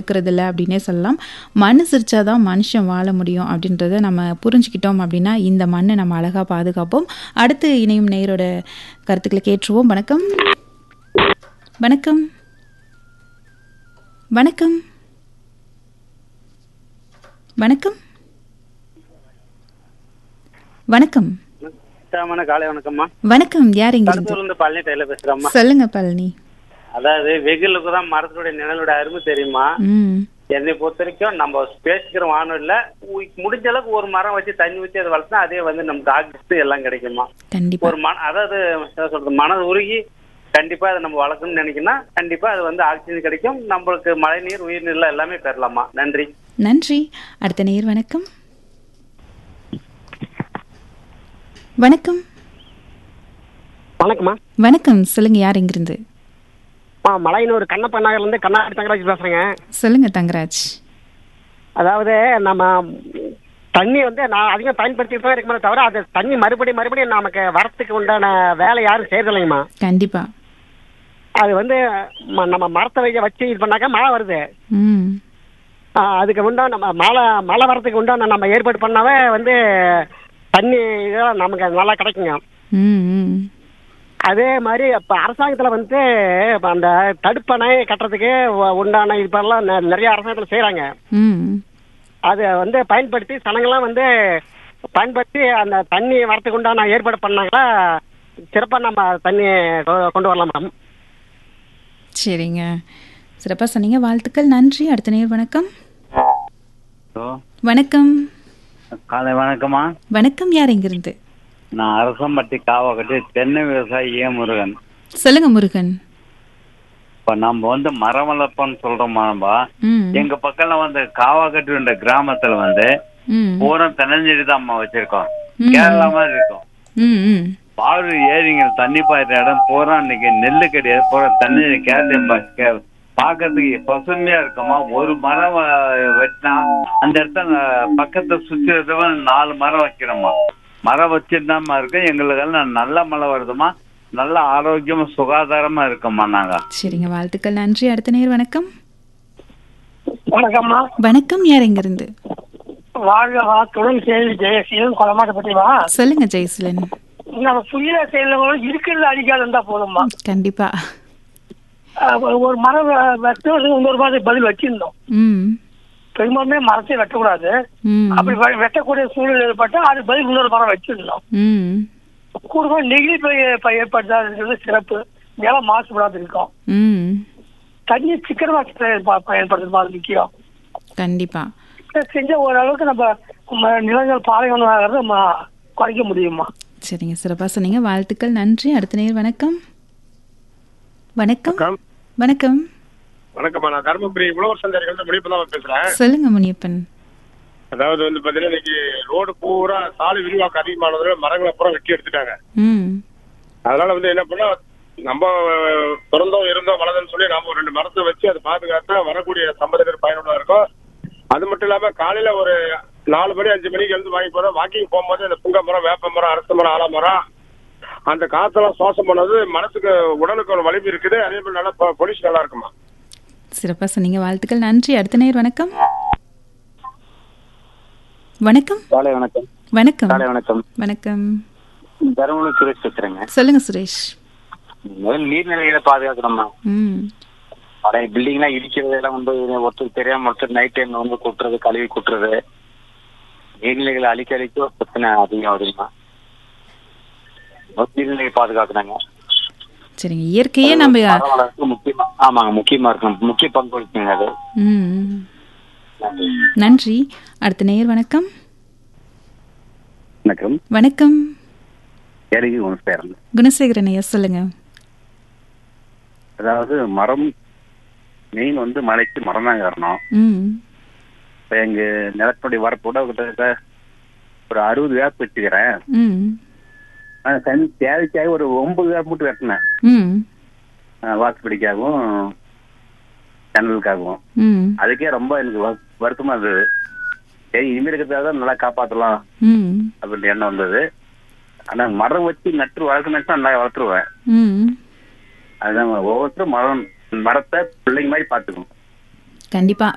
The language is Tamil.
கொடுக்கறது இல்ல அப்படின்னே சொல்லலாம் மண் சிரிச்சாதான் மனுஷன் வாழ முடியும் அப்படின்றத நம்ம புரிஞ்சுக்கிட்டோம் அப்படின்னா இந்த மண்ணை நம்ம அழகா பாதுகாப்போம் அடுத்து இணையும் நேயரோட கருத்துக்களை கேட்டுருவோம் வணக்கம் வணக்கம் வணக்கம் வணக்கம் வணக்கம் உற்சாகமான காலை வணக்கம்மா வணக்கம் யார் இங்க இருந்து கடத்தூர்ல இருந்து பழனி டைலர் பேசுறேம்மா சொல்லுங்க பழனி அதாவது வெயிலுக்கு தான் மரத்துடைய நிழலோட அருமை தெரியுமா ம் என்னை பொறுத்த வரைக்கும் நம்ம பேசிக்கிற வானம் இல்ல உ- முடிஞ்ச அளவுக்கு ஒரு மரம் வச்சு தண்ணி ஊற்றி அதை வளர்த்தா அதே வந்து நமக்கு ஆக்சிஜன் எல்லாம் கிடைக்குமா கண்டிப்பா ஒரு மன அதாவது என்ன சொல்றது மனது உருகி கண்டிப்பா அதை நம்ம வளர்க்கணும்னு நினைக்கணும் கண்டிப்பா அது வந்து ஆக்சிஜன் கிடைக்கும் நம்மளுக்கு மழை நீர் உயிர் நீர் எல்லாமே பெறலாமா நன்றி நன்றி அடுத்த நேர் வணக்கம் வணக்கம் வணக்கம்மா வணக்கம் சொல்லுங்க யார் இங்கிருந்து ஆ மலையனூர் கண்ணப்ப நகர்லேருந்து கண்ணாடி தங்கராஜ் பேசுகிறேங்க சொல்லுங்க தங்கராஜ் அதாவது நம்ம தண்ணி வந்து நான் அதிகம் பயன்படுத்திட்டு தான் இருக்கமே தவிர அது தண்ணி மறுபடியும் மறுபடியும் நமக்கு வரத்துக்கு உண்டான வேலை யாரும் செய்யறதில்லைங்கம்மா கண்டிப்பா அது வந்து ம- நம்ம மரத்தை வைக்க வச்சு இது பண்ணாக்கா மழை வருது ம் ஆ, அதுக்கு உண்டான நம்ம மழை மழை வரத்துக்கு உண்டான நம்ம ஏற்பாடு பண்ணாவே வந்து தண்ணி இதெல்லாம் நமக்கு நல்லா கிடைக்குங்க ம் ம் அதே மாதிரி இப்போ அரசாங்கத்தில் வந்து இப்ப அந்த தடுப்பணை கட்டுறதுக்கு உ- உண்டான இப்பெல்லாம் நெ- நிறைய அரசாங்கத்தில் செய்கிறாங்க ம் அதை வந்து பயன்படுத்தி சனங்கள்லாம் வந்து பயன்படுத்தி அந்த தண்ணி வரத்துக்கு உண்டான ஏற்பாடு பண்ணாங்களா சிறப்பாக நம்ம தண்ணி கொ- கொண்டு வரலாம் மேடம் சரிங்க சிறப்பாக சொன்னீங்க வாழ்த்துக்கள் நன்றி அடுத்த நேர் வணக்கம் வணக்கம் காலை வணக்கம்மா வணக்கம் யார் இங்கிருந்து நான் அரசம்பட்டி காவக்கட்டி தென்னை விவசாயி ஏ முருகன் சொல்லுங்க முருகன் இப்ப நம்ம வந்து மரம் வளர்ப்போம்னு சொல்றோமா நம்ம ம் எங்க பக்கம்ல வந்து காவாக்கட்டுன்ற கிராமத்துல வந்து ம் பூரா தென்னஞ்செடி தான் அம்மா வச்சிருக்கோம் ம். கேரளா மாதிரி இருக்கும் ம் ம் பாரு ஏரிங்க தண்ணி பாய்ற இடம் பூரா இன்னைக்கு நெல்லு கிடையாது பூரா தண்ணி கேரளா பாக்கிறதுக்கு பசுமையா இருக்குமா ஒரு மரம் வ- வெட்டினா அந்த இடத்துல பக்கத்தை சுத்தி இருக்கிறவன் நாலு மரம் வைக்கிறோமா மரம் வச்சிருந்தாம இருக்கு எங்களுக்கெல்லாம் நல்ல மழை வருதுமா நல்ல ஆரோக்கியமா சுகாதாரமா இருக்கோம்மா நாங்க சரிங்க வாழ்த்துக்கள் நன்றி அடுத்த நேர் வணக்கம் வணக்கம்மா வணக்கம் யார் இங்கிருந்து வாழ்க வாத்துடன் கேள்வி ஜெயசீலன் கொலமாட்டப்பட்டிவா சொல்லுங்க ஜெயசிலன் நம்ம புயல செயலங்களும் இருக்கிறது அடிக்காது இருந்தா போதும்மா கண்டிப்பா அஹ் ஒரு- ஒரு மரம் வெ- வெட்டுறதுக்கு இன்னொரு மாதிரி பதில் வச்சிருந்தோம் ம் பெரும்பாலுமே மரத்தை வெட்டக்கூடாது ம் அப்படி வெ- வெட்டக்கூடிய சூழ்நிலை ஏற்பட்டா அது பதில் இன்னொரு மரம் வச்சிருந்தோம் ம் கூடுதல் நெகிழி பை பை ஏற்படுத்தாதுங்கிறது சிறப்பு நிலம் மாசுபடாது இருக்கும் ம் தண்ணி சிக்கனமா ப- பயன்படுத்துறது அது முக்கியம் கண்டிப்பா இதை செஞ்ச ஓரளவுக்கு நம்ம நம்ம நிலங்கள் பாலைவனம் ஆகிறத நம்ம குறைக்க முடியுமா சரிங்க சிறப்பாக சொன்னீங்க வாழ்த்துக்கள் நன்றி அடுத்த நேர் வணக்கம் வணக்கம் வணக்கம் வணக்கம் வணக்கம்மா நான் தருமபுரி உழவர் சந்தைகள் முடிப்பு தான் பேசுறேன் சொல்லுங்க முனியப்பன் அதாவது வந்து பாத்தீங்கன்னா இன்னைக்கு ரோடு பூரா சாலை விரிவாக்கம் அதிகமானதுல மரங்களை பூரா வெட்டி எடுத்துட்டாங்க ம் அதனால வந்து என்ன பண்ணா நம்ம அஹ், பிறந்தோம் இருந்தோம் வளர்ந்தோம்னு சொல்லி நாம ஒரு ரெண்டு மரத்தை வச்சு அதை பாதுகாத்தா வரக்கூடிய சம்பந்தத்தில் பயனுள்ளதா இருக்கும் அது மட்டும் இல்லாம காலையில ஒரு நாலு மணி அஞ்சு மணிக்கு எழுந்து வாங்கி போறோம் வாக்கிங் போகும்போது இந்த புங்க மரம் வேப்ப மரம் அரச மரம் ஆலமரம் அந்த காத்தெல்லாம் சுவாசம் பண்ணது மனசுக்கு உடலுக்கு ஒரு வலிமை இருக்குது அதே மாதிரி நல்லா பொலிஷன் நல்லா இருக்குமா சிறப்பாக சொன்னீங்க வாழ்த்துக்கள் நன்றி அடுத்த நேர் வணக்கம் வணக்கம் காலை வணக்கம் வணக்கம் காலை வணக்கம் வணக்கம் தருமபுரி சுரேஷ் பேசுறேங்க சொல்லுங்க சுரேஷ் முதல்ல நீர்நிலைகளை பாதுகாக்கணும்மா ம் பழைய பில்டிங்லாம் இடிக்கிறது எல்லாம் வந்து ஒருத்தர் தெரியாம ஒருத்தர் நைட் டைம்ல வந்து கொட்டுறது கழுவி கொட்டுறது நீர்நிலைகளை அழிக்க அழிக்க பிரச்சனை அதிகம் வருதுமா நீர்நிலையை பாதுகாக்கணுங்க சரிங்க இயற்கையே நம்ம மரம் வளர்ப்பு முக்கியமா ஆமாங்க முக்கியமா இருக்கணும் முக்கிய பங்கு வகிக்குங்க அது ம் நன்றி. நன்றி அடுத்த நேர் வணக்கம் வணக்கம் வணக்கம் ஏழைக்கு குணசேகரன் குணசேகரன் ஐயா சொல்லுங்க அதாவது மரம் மெயின் வந்து மலைக்கு மரம் தான் காரணம் ம் இப்போ எங்க நிலத்துடைய வரப்போட கிட்டத்தட்ட ஒரு அறுபது வேப் வச்சுக்கிறேன் ம் ஆனா தனி தேவைக்காக ஒரு ஒன்பது வேப் மட்டும் வெட்டினேன் ம் ஆஹ் வாசப்படிக்காகவும் ஜன்னலுக்காகவும் ம் அதுக்கே ரொம்ப எனக்கு வரு- வருத்தமா இருந்தது சரி இனிமேல் இருக்கிறதாக நல்லா காப்பாற்றலாம் ம் அப்படின்ற எண்ணம் வந்தது ஆனா மரம் வச்சு நட்டு வளர்க்கணும்னு நல்லா வளர்த்துருவேன் ம் அதுதான் ஒவ்வொருத்தரும் மரம் மரத்தை பிள்ளைங்க மாதிரி பார்த்துக்கணும் கண்டிப்பா